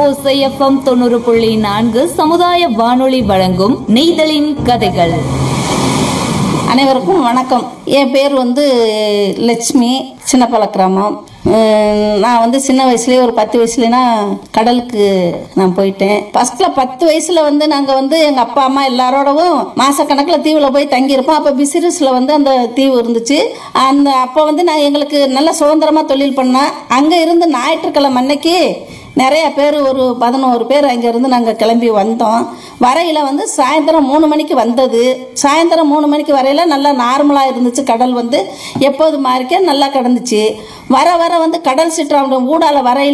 ஓசைஎஃப்எம் தொண்ணூறு புள்ளி நான்கு சமுதாய வானொலி வழங்கும் நெய்தலின் கதைகள் அனைவருக்கும் வணக்கம் என் பேர் வந்து லட்சுமி சின்னப்பல கிராமம் உம், நான் வந்து சின்ன வயசுலேயே ஒரு பத்து வயசுலனா கடலுக்கு நான் போயிட்டேன் ஃபர்ஸ்ட்ல பத்து வயசுல வந்து நாங்கள் வந்து எங்கள் அப்பா அம்மா எல்லாரோடவும் மாசக்கணக்கில் தீவில் போய் தங்கியிருப்போம் அப்போ பிசினஸில் வந்து அந்த தீவு இருந்துச்சு அந்த அப்போ வந்து நான் எங்களுக்கு நல்ல சுதந்திரமாக தொழில் பண்ணேன் அங்கே இருந்து ஞாயிற்றுக்கிழமை அன்னைக்கு நிறைய பேர் ஒரு பதினோரு பேர் அங்கேருந்து நாங்கள் கிளம்பி வந்தோம் வரையில் வந்து சாயந்தரம் மூணு மணிக்கு வந்தது சாயந்தரம் மூணு மணிக்கு வரையில் நல்லா நார்மலாக இருந்துச்சு கடல் வந்து எப்போது மாதிரிக்கே நல்லா கிடந்துச்சு வர வர வந்து கடல் சிற்றாம்பு ஊடால வரையில்